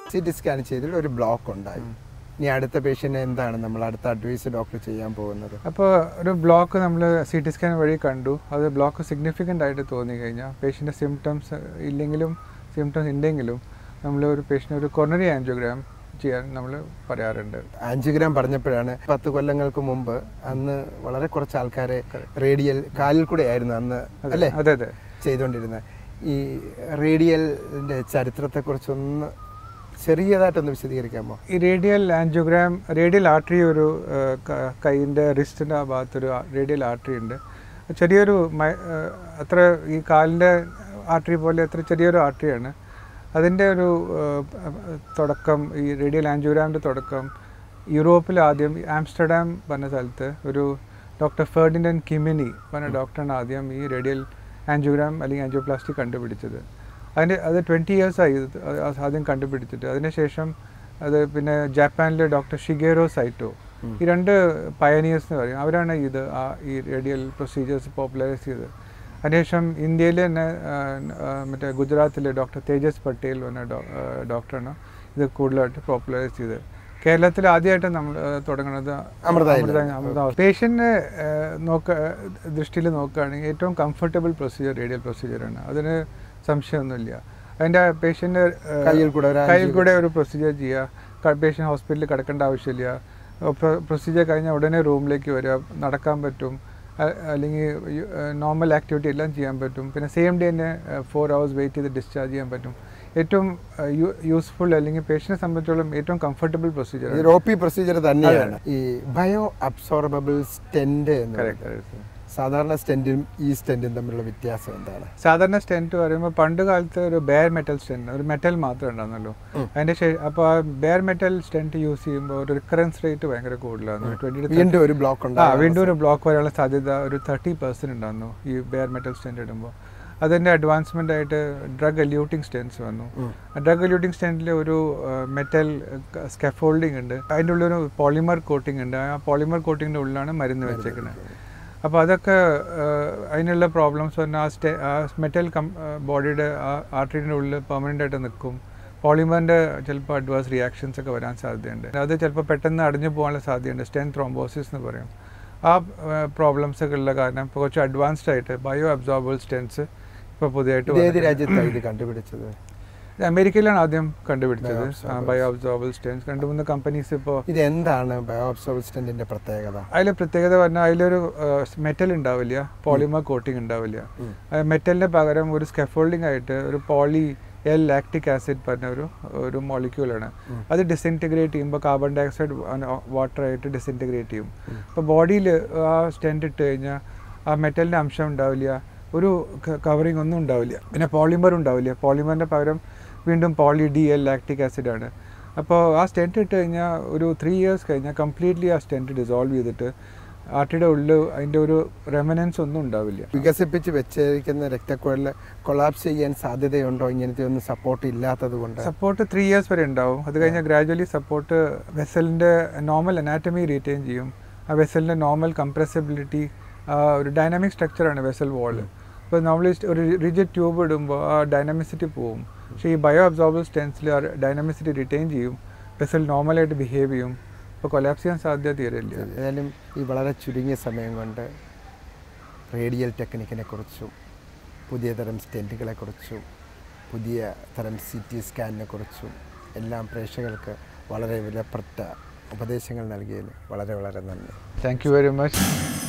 C T scan ചെയ്തിട്ട് ഒരു block ഉണ്ടായി ഇനി അടുത്ത പേഷ്യന്റ് എന്താണ് നമ്മൾ അടുത്ത അഡ്വൈസ് ഡോക്ടർ ചെയ്യാൻ പോകുന്നത് അപ്പോൾ ഒരു ബ്ലോക്ക് നമ്മൾ സി ടി സ്കാൻ വഴി കണ്ടു അത് ബ്ലോക്ക് സിഗ്നിഫിക്കൻ്റ് ആയിട്ട് തോന്നി കഴിഞ്ഞാൽ പേഷ്യൻ്റെ സിംറ്റംസ് ഇല്ലെങ്കിലും സിംറ്റംസ് ഉണ്ടെങ്കിലും നമ്മൾ ഒരു പേഷ്യൻ്റ് ഒരു കൊറണറി ആൻജിയോഗ്രാം ചെയ്യാൻ നമ്മൾ പറയാറുണ്ട് ആൻജിയോഗ്രാം പറഞ്ഞപ്പോഴാണ് പത്ത് കൊല്ലങ്ങൾക്ക് മുമ്പ് അന്ന് വളരെ കുറച്ച് ആൾക്കാരെ റേഡിയൽ കാലിൽ കൂടെ ആയിരുന്നു അന്ന് അല്ലേ അതെ അതെ ചെയ്തുകൊണ്ടിരുന്നത് ഈ റേഡിയലിന്റെ ചരിത്രത്തെക്കുറിച്ചൊന്ന് ചെറിയതായിട്ടൊന്ന് വിശദീകരിക്കാമോ ഈ റേഡിയൽ ആൻജിയോഗ്രാം റേഡിയൽ ആർട്ടറി ഒരു കൈയിൻ്റെ റിസ്റ്റിൻ്റെ ആ ഭാഗത്തൊരു റേഡിയൽ ആർട്ടറി ഉണ്ട് ചെറിയൊരു മൈ- ആ, അത്ര ഈ കാലിൻ്റെ ആർട്ടറി പോലെ അത്ര ചെറിയൊരു ആർട്ടറിയാണ് അതിൻ്റെ ഒരു ആ, തുടക്കം ഈ റേഡിയൽ ആൻജിയോഗ്രാമിൻ്റെ തുടക്കം യൂറോപ്പിൽ ആദ്യം ആംസ്റ്റർഡാം പറഞ്ഞ സ്ഥലത്ത് ഒരു ഡോക്ടർ ഫെർഡിനൻ കിമിനി പറഞ്ഞ ഡോക്ടറാണ് ആദ്യം ഈ റേഡിയൽ ആൻജിയോഗ്രാം അല്ലെങ്കിൽ ആൻജിയോപ്ലാസ്റ്റി കണ്ടുപിടിച്ചത് അതിൻ്റെ അത് ട്വൻറ്റി ഇയേഴ്സായി ഇത് അത് ആദ്യം കണ്ടുപിടിച്ചിട്ട് അതിനുശേഷം അത് പിന്നെ ജപ്പാനിലെ ഡോക്ടർ ഷിഗേറോ സൈറ്റോ ഈ രണ്ട് പയനിയേഴ്സ് എന്ന് പറയും അവരാണ് ഇത് ആ ഈ റേഡിയൽ പ്രൊസീജിയേഴ്സ് പോപ്പുലറൈസ് ചെയ്തത് അതിനുശേഷം ഇന്ത്യയിൽ തന്നെ ആ, ആ, മറ്റേ ഗുജറാത്തിലെ ഡോക്ടർ തേജസ് പട്ടേൽ എന്ന ഡോ- ആ, ഡോക്ടറാണ് ഇത് കൂടുതലായിട്ട് പോപ്പുലറൈസ് ചെയ്തത് കേരളത്തിൽ ആദ്യമായിട്ട് നമ്മൾ ആ, തുടങ്ങുന്നത് അമൃതയില്. അമൃത പേഷ്യൻ്റെ നോക്ക ദൃഷ്ടിയിൽ നോക്കുകയാണെങ്കിൽ ഏറ്റവും കംഫർട്ടബിൾ പ്രൊസീജിയർ റേഡിയൽ പ്രൊസീജിയറാണ് അതിന് സംശയമൊന്നുമില്ല അതിൻ്റെ പേഷ്യൻ്റ് കയ്യിൽ കൂടെ ഒരു കയ്യിൽ കൂടെ ഒരു പ്രൊസീജിയർ ചെയ്യുക പേഷ്യൻ്റ് ഹോസ്പിറ്റലിൽ കിടക്കേണ്ട ആവശ്യമില്ല പ്രൊസീജിയർ കഴിഞ്ഞാൽ ഉടനെ റൂമിലേക്ക് വരിക നടക്കാൻ പറ്റും അ- അല്ലെങ്കിൽ നോർമൽ ആക്ടിവിറ്റി എല്ലാം ചെയ്യാൻ പറ്റും പിന്നെ സെയിം ഡേ തന്നെ ഫോർ ഹവേഴ്സ് വെയിറ്റ് ചെയ്ത് ഡിസ്ചാർജ് ചെയ്യാൻ പറ്റും ഏറ്റവും യൂസ്ഫുൾ അല്ലെങ്കിൽ പേഷ്യനെ സംബന്ധിച്ചോളം ഏറ്റവും കംഫർട്ടബിൾ പ്രൊസീജിയർ ഈ റോപ്പി പ്രൊസീജിയർ തന്നെയാണ് ഈ ബയോ അബ്സോർബിൾ സ്റ്റെന്റ് എന്ന് കറക്റ്റ് പറയുന്നത്. സാധാരണ സ്റ്റെന്റും ഈ സ്റ്റെന്റും തമ്മിലുള്ള വ്യത്യാസം എന്താണ് സാധാരണ സ്റ്റെൻറ്റ് പറയുമ്പോൾ പണ്ട് കാലത്ത് ഒരു ബെയർ മെറ്റൽ സ്റ്റെൻറ്റ് ഒരു മെറ്റൽ മാത്രമേ ഉണ്ടായിരുന്നുള്ളൂ അതിൻ്റെ ശേഷം അപ്പോൾ ആ ബെയർ മെറ്റൽ സ്റ്റെൻറ്റ് യൂസ് ചെയ്യുമ്പോൾ ഒരു റിക്കറൻസ് റേറ്റ് ഭയങ്കര കൂടുതലാണ് ട്വൻറ്റി വീണ്ടും ഒരു ബ്ലോക്ക് ആ ഉണ്ടാകും വീണ്ടും ഒരു ബ്ലോക്ക് വരാനുള്ള സാധ്യത ഒരു തേർട്ടി പെർസെൻറ്റ് ഉണ്ടായിരുന്നു ഈ ബെയർ മെറ്റൽ സ്റ്റെൻറ്റ് ഇടുമ്പോൾ അതിൻ്റെ അഡ്വാൻസ്മെൻ്റ് ആയിട്ട് ഡ്രഗ് എല്യൂട്ടിംഗ് സ്റ്റെൻസ് വന്നു ഡ്രഗ് എല്യൂട്ടിംഗ് സ്റ്റെൻറ്റിൽ ഒരു മെറ്റൽ സ്കെഫോൾഡിംഗ് ഉണ്ട് അതിൻ്റെ ഉള്ളിൽ ഒരു പോളിമർ കോട്ടിംഗ് ഉണ്ട് ആ പോളിമർ കോട്ടിങ്ങിൻ്റെ ഉള്ളിലാണ് മരുന്ന് വെച്ചേക്കുന്നത് അപ്പോൾ അതൊക്കെ ആ, അതിനുള്ള പ്രോബ്ലംസ് പറഞ്ഞാൽ ആ സ്റ്റെ ആ മെറ്റൽ കം ബോഡിയുടെ ആ ആർട്ടറിൻ്റെ ഉള്ളിൽ പെർമനൻ്റ് ആയിട്ട് നിൽക്കും പോളിമറിൻ്റെ ചിലപ്പോൾ അഡ്വാൻസ് റിയാക്ഷൻസ് ഒക്കെ വരാൻ സാധ്യതയുണ്ട് അത് ചിലപ്പോൾ പെട്ടെന്ന് അടിഞ്ഞു പോകാനുള്ള സാധ്യതയുണ്ട് സ്റ്റെൻ ത്രോംബോസിസ് എന്ന് പറയും ആ പ്രോബ്ലംസ് ഒക്കെ ഉള്ള കാരണം ഇപ്പോൾ കുറച്ച് അഡ്വാൻസ്ഡ് ആയിട്ട് ബയോ അബ്സോർബിൾ സ്റ്റെൻസ് ഇപ്പോൾ പുതിയതായിട്ട് ഇത് ഏത് വന്നിട്ടുണ്ട്. രാജ്യത്താണ് ഇത് കണ്ടുപിടിച്ചത് ഇത് അമേരിക്കയിലാണ് ആദ്യം കണ്ടുപിടിച്ചത് Bioabsorbable ബയോ അബ്സോർബിൾ സ്റ്റെൻസ് രണ്ട് മൂന്ന് കമ്പനീസ് ഇപ്പോൾ ഇത് എന്താണ് ബയോ അബ്സോർബിൾ സ്റ്റെന്റിന്റെ പ്രത്യേകത അതിൽ പ്രത്യേകത പറഞ്ഞാൽ അതിലൊരു മെറ്റൽ ഉണ്ടാവില്ല പോളിമർ കോട്ടിംഗ് ഉണ്ടാവില്ല മെറ്റലിന് പകരം ഒരു സ്കെഫോൾഡിംഗ് ആയിട്ട് ഒരു പോളി എൽ ലാക്ടിക് ആസിഡ് പറഞ്ഞ ഒരു ഒരു മോളിക്യൂളാണ് അത് ഡിസിൻറ്റഗ്രേറ്റ് ചെയ്യുമ്പോൾ കാർബൺ ഡയോക്സൈഡ് വാട്ടർ ആയിട്ട് ഡിസിൻറ്റഗ്രേറ്റ് ചെയ്യും അപ്പോൾ ബോഡിയിൽ ആ സ്റ്റെൻറ്റ് ഇട്ട് കഴിഞ്ഞാൽ ആ മെറ്റലിൻ്റെ അംശം ഉണ്ടാവില്ല ഒരു കവറിങ് ഒന്നും ഉണ്ടാവില്ല പിന്നെ പോളിമർ ഉണ്ടാവില്ല പോളിമറിൻ്റെ പകരം വീണ്ടും poly D L lactic acid ആണ് അപ്പോൾ ആ സ്റ്റെൻറ്റ് ഇട്ട് കഴിഞ്ഞാൽ ഒരു ത്രീ ഇയേഴ്സ് കഴിഞ്ഞാൽ കംപ്ലീറ്റ്ലി ആ സ്റ്റെൻറ്റ് ഡിസോൾവ് ചെയ്തിട്ട് ആർട്ടിയുടെ ഉള്ളിൽ അതിൻ്റെ ഒരു റെമനൻസ് ഒന്നും ഉണ്ടാവില്ല വികസിപ്പിച്ച് വെച്ചിരിക്കുന്ന രക്തക്കുഴലിൽ കൊളാപ്സ് ചെയ്യാൻ സാധ്യതയുണ്ടോ ഇങ്ങനത്തെ ഒന്നും സപ്പോർട്ട് ഇല്ലാത്തത് കൊണ്ട് സപ്പോർട്ട് ത്രീ ഇയേഴ്സ് വരെ ഉണ്ടാവും അത് കഴിഞ്ഞാൽ ഗ്രാജുവലി സപ്പോർട്ട് വെസലിൻ്റെ നോർമൽ അനാറ്റമി റീറ്റെയിൻ ചെയ്യും ആ വെസലിൻ്റെ നോർമൽ കംപ്രസിബിലിറ്റി ഒരു ഡൈനാമിക് സ്ട്രക്ചറാണ് വെസൽ വാള് ഇപ്പോൾ നോർമലി ഒരു റിജിഡ് ട്യൂബ് ഇടുമ്പോൾ ആ ഡൈനാമിസിറ്റി പോവും പക്ഷേ ഈ ബയോ അബ്സോർബിൾ സ്റ്റെൻസിൽ ആ ഡൈനാമിസിറ്റി റിറ്റെയിൻ ചെയ്യും വെസൽ നോർമലായിട്ട് ബിഹേവ് ചെയ്യും ഇപ്പോൾ കൊലാപ്സ് ചെയ്യാൻ സാധ്യത തീരെയില്ല ഏതായാലും ഈ വളരെ ചുരുങ്ങിയ സമയം കൊണ്ട് റേഡിയൽ ടെക്നിക്കിനെ കുറിച്ചും പുതിയ തരം സ്റ്റെൻറ്റുകളെ കുറിച്ചും പുതിയ തരം സി ടി സ്കാനിനെ കുറിച്ചും എല്ലാം പ്രേക്ഷകർക്ക് വളരെ വിലപ്പെട്ട ഉപദേശങ്ങൾ നൽകിയതിൽ വളരെ വളരെ നന്ദി താങ്ക് യു വെരി മച്ച്